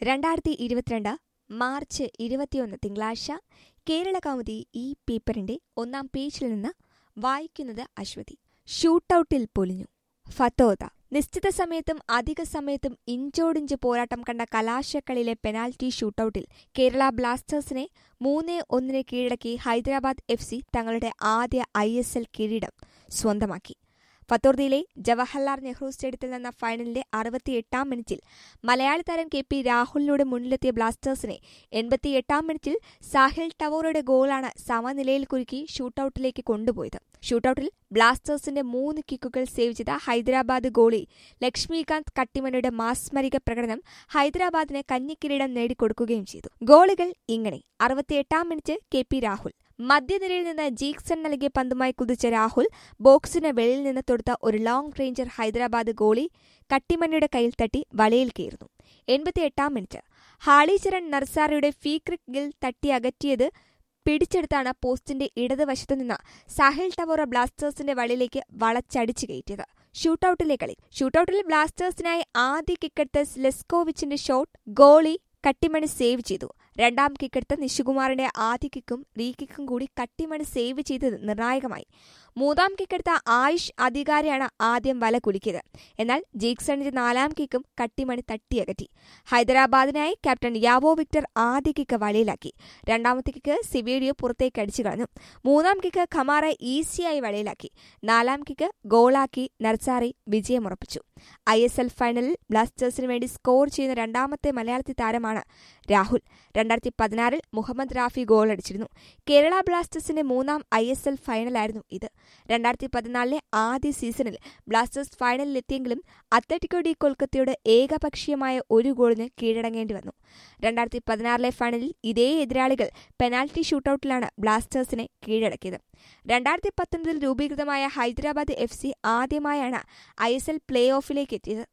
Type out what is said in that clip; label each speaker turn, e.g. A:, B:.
A: രണ്ടായിരത്തി ഇരുപത്തിരണ്ട് മാർച്ച് ഇരുപത്തിയൊന്ന് തിങ്കളാഴ്ച കേരള കൗമുദി ഈ പേപ്പറിന്റെ ഒന്നാം പേജിൽ നിന്ന് വായിക്കുന്നത് അശ്വതി ഷൂട്ടൌട്ടിൽ പൊലിഞ്ഞു ഫത്തോദ നിശ്ചിത സമയത്തും അധിക സമയത്തും ഇഞ്ചോടിഞ്ച് പോരാട്ടം കണ്ട കലാശക്കളിയിലെ പെനാൽറ്റി ഷൂട്ടൌട്ടിൽ കേരള ബ്ലാസ്റ്റേഴ്സിനെ മൂന്ന് ഒന്നിന് കീഴടക്കി ഹൈദരാബാദ് എഫ് സി തങ്ങളുടെ ആദ്യ ഐ എസ് എൽ കിരീടം സ്വന്തമാക്കി ഫത്തോർദിയിലെ ജവഹർലാൽ നെഹ്റു സ്റ്റേഡിയത്തിൽ നടന്ന ഫൈനലിന്റെ അറുപത്തിയെട്ടാം മിനിറ്റിൽ മലയാളി താരം കെ പി രാഹുലിനോട് മുന്നിലെത്തിയ ബ്ലാസ്റ്റേഴ്സിനെ എൺപത്തിയെട്ടാം മിനിറ്റിൽ സാഹിൽ ടവോറയുടെ ഗോളാണ് സമനിലയിൽ കുരുക്കി ഷൂട്ടൌട്ടിലേക്ക് കൊണ്ടുപോയത് ഷൂട്ടൌട്ടിൽ ബ്ലാസ്റ്റേഴ്സിന്റെ മൂന്ന് കിക്കുകൾ സേവ് ചെയ്ത ഹൈദരാബാദ് ഗോളി ലക്ഷ്മികാന്ത് കട്ടിമനയുടെ മാസ്മരിക പ്രകടനം ഹൈദരാബാദിന് കഞ്ഞിക്കിരീടം നേടിക്കൊടുക്കുകയും ചെയ്തു ഗോളുകൾ ഇങ്ങനെ അറുപത്തിയെട്ടാം മിനിറ്റ് കെ പി രാഹുൽ മധ്യനിരയിൽ നിന്ന് ജീക്സൺ നൽകിയ പന്തുമായി കുതിച്ച രാഹുൽ ബോക്സിന് വെളിയിൽ നിന്ന് തൊടുത്ത ഒരു ലോങ് റേഞ്ചർ ഹൈദരാബാദ് ഗോളി കട്ടിമണ്ണിയുടെ കയ്യിൽ തട്ടി വലയിൽ കയറുന്നു എൺപത്തിയെട്ടാം മിനിറ്റ് ഹാളിചരൺ നർസാറിയുടെ ഫീക്രിക് ഗിൽ തട്ടി അകറ്റിയത് പിടിച്ചെടുത്താണ് പോസ്റ്റിന്റെ ഇടതുവശത്തു നിന്ന് സാഹിൽ ടവോറ ബ്ലാസ്റ്റേഴ്സിന്റെ വളിയിലേക്ക് വളച്ചടിച്ചു കയറ്റിയത് ഷൂട്ടൌട്ടിലെ കളി ഷൂട്ടൌട്ടിൽ ബ്ലാസ്റ്റേഴ്സിനായി ആദ്യ കിക്കെടുത്ത ലെസ്കോവിച്ചിന്റെ ഷോട്ട് ഗോളി കട്ടിമണി സേവ് ചെയ്തു രണ്ടാം കിക്കെടുത്ത നിശുകുമാറിന്റെ ആദ്യ കിക്കും റീ കിക്കും കൂടി കട്ടിമണി സേവ് ചെയ്തത് നിർണായകമായി മൂന്നാം കിക്കെടുത്ത ആയുഷ് അധികാരിയാണ് ആദ്യം വല കുലുക്കിയത് എന്നാൽ ജീക്സണിന്റെ നാലാം കിക്കും കട്ടിമണി തട്ടിയകറ്റി ഹൈദരാബാദിനായി ക്യാപ്റ്റൻ യാവോ വിക്ടർ ആദ്യ കിക്ക് വലയിലാക്കി രണ്ടാമത്തെ കിക്ക് സിവേഡിയോ പുറത്തേക്ക് അടിച്ചു കളഞ്ഞു മൂന്നാം കിക്ക് ഖമാറ ഈസിയായി വലയിലാക്കി നാലാം കിക്ക് ഗോളാക്കി നർസാറി വിജയമുറപ്പിച്ചു ഐ എസ് എൽ ഫൈനലിൽ ബ്ലാസ്റ്റേഴ്സിന് വേണ്ടി സ്കോർ ചെയ്യുന്ന രണ്ടാമത്തെ മലയാളത്തി താരമാണ് രാഹുൽ രണ്ടായിരത്തി പതിനാറിൽ മുഹമ്മദ് റാഫി ഗോളടിച്ചിരുന്നു കേരള ബ്ലാസ്റ്റേഴ്സിന്റെ മൂന്നാം ഐ എസ് എൽ ഫൈനലായിരുന്നു ഇത് രണ്ടായിരത്തി പതിനാലിലെ ആദ്യ സീസണിൽ ബ്ലാസ്റ്റേഴ്സ് ഫൈനലിലെത്തിയെങ്കിലും അത്ലറ്റിക്കോ ഡി കൊൽക്കത്തയുടെ ഏകപക്ഷീയമായ ഒരു ഗോളിന് കീഴടങ്ങേണ്ടി വന്നു രണ്ടായിരത്തി പതിനാറിലെ ഫൈനലിൽ ഇതേ എതിരാളികൾ പെനാൽറ്റി ഷൂട്ടൌട്ടിലാണ് ബ്ലാസ്റ്റേഴ്സിനെ കീഴടക്കിയത് രണ്ടായിരത്തി പത്തൊൻപതിൽ രൂപീകൃതമായ ഹൈദരാബാദ് എഫ് സി ആദ്യമായാണ് ഐ എസ് എൽ പ്ലേ ഓഫിലേക്ക് എത്തിയത്